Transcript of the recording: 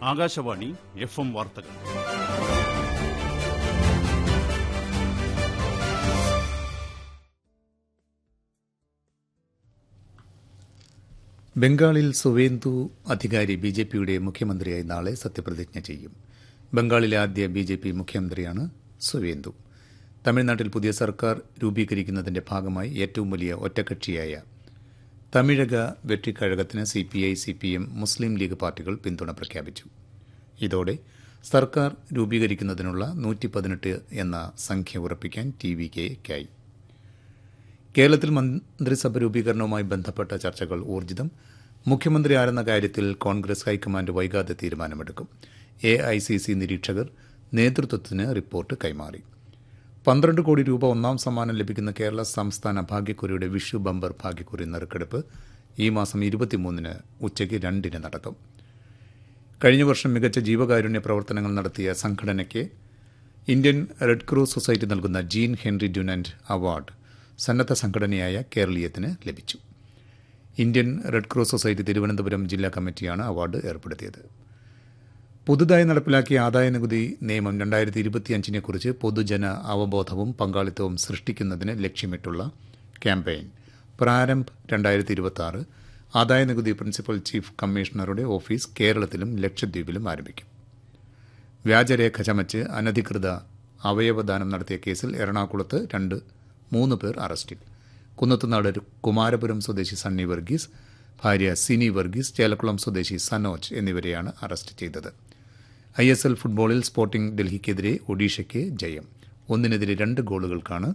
Akashvani F M വാർത്തകൾ ബംഗാളിൽ സുവേന്ദു അധികാരി ബി ജെ പിയുടെ മുഖ്യമന്ത്രിയായി നാളെ സത്യപ്രതിജ്ഞ ചെയ്യും ബംഗാളിലെ ആദ്യ ബി ജെ പി മുഖ്യമന്ത്രിയാണ് സുവേന്ദു തമിഴ്നാട്ടിൽ പുതിയ സർക്കാർ രൂപീകരിക്കുന്നതിന്റെ ഭാഗമായി ഏറ്റവും വലിയ ഒറ്റക്കക്ഷിയായ തമിഴക വെട്ടിക്കഴകത്തിന് C P I C P M Muslim League പാർട്ടികൾ പിന്തുണ പ്രഖ്യാപിച്ചു ഇതോടെ സർക്കാർ രൂപീകരിക്കുന്നതിനുള്ള നൂറ്റി പതിനെട്ട് എന്ന സംഖ്യ ഉറപ്പിക്കാൻ ടി വി കെയ്ക്കായി കേരളത്തിൽ മന്ത്രിസഭ രൂപീകരണവുമായി ബന്ധപ്പെട്ട ചർച്ചകൾ ഊർജിതം മുഖ്യമന്ത്രി ആരെന്ന കാര്യത്തിൽ കോൺഗ്രസ് ഹൈക്കമാൻഡ് വൈകാതെ തീരുമാനമെടുക്കും എ ഐ സി സി നിരീക്ഷകർ നേതൃത്വത്തിന് റിപ്പോർട്ട് കൈമാറി പന്ത്രണ്ട് കോടി രൂപ ഒന്നാം സമ്മാനം ലഭിക്കുന്ന കേരള സംസ്ഥാന ഭാഗ്യക്കുറിയുടെ വിഷു ബമ്പർ ഭാഗ്യക്കുറി നറുക്കെടുപ്പ് ഈ മാസം ഇരുപത്തിമൂന്നിന് ഉച്ചയ്ക്ക് രണ്ടിന് നടക്കും കഴിഞ്ഞ വർഷം മികച്ച ജീവകാരുണ്യ പ്രവർത്തനങ്ങൾ നടത്തിയ സംഘടനയ്ക്ക് ഇന്ത്യൻ റെഡ് ക്രോസ് സൊസൈറ്റി നൽകുന്ന ജീൻ ഹെൻറി ഡ്യുനന്റ് അവാർഡ് സന്നദ്ധ സംഘടനയായ കേരളീയത്തിന് ലഭിച്ചു Indian Red Cross Society Thiruvananthapuram ജില്ലാ കമ്മിറ്റിയാണ് അവാർഡ് ഏർപ്പെടുത്തിയത് പുതുതായി നടപ്പിലാക്കിയ ആദായനികുതി നിയമം രണ്ടായിരത്തി ഇരുപത്തിയഞ്ചിനെക്കുറിച്ച് പൊതുജന അവബോധവും പങ്കാളിത്തവും സൃഷ്ടിക്കുന്നതിന് ലക്ഷ്യമിട്ടുള്ള ക്യാമ്പയിൻ പ്രാരംഭ് രണ്ടായിരത്തി ഇരുപത്തി ആറ് ആദായനികുതി പ്രിൻസിപ്പൽ ചീഫ് കമ്മീഷണറുടെ ഓഫീസ് കേരളത്തിലും ലക്ഷദ്വീപിലും ആരംഭിക്കും വ്യാജരേഖ ചമച്ച് അനധികൃത അവയവദാനം നടത്തിയ കേസിൽ എറണാകുളത്ത് രണ്ട് മൂന്ന് പേർ അറസ്റ്റിൽ കുന്നത്തുനാട് കുമാരപുരം സ്വദേശി സണ്ണി വർഗീസ് ഭാര്യ സിനി വർഗീസ് ചേലക്കുളം സ്വദേശി സനോജ് എന്നിവരെയാണ് അറസ്റ്റ് ചെയ്തത് ഐ എസ് എൽ ഫുട്ബോളിൽ സ്പോർട്ടിംഗ് ഡൽഹിക്കെതിരെ ഒഡീഷയ്ക്ക് ജയം ഒന്നിനെതിരെ രണ്ട് ഗോളുകൾക്കാണ്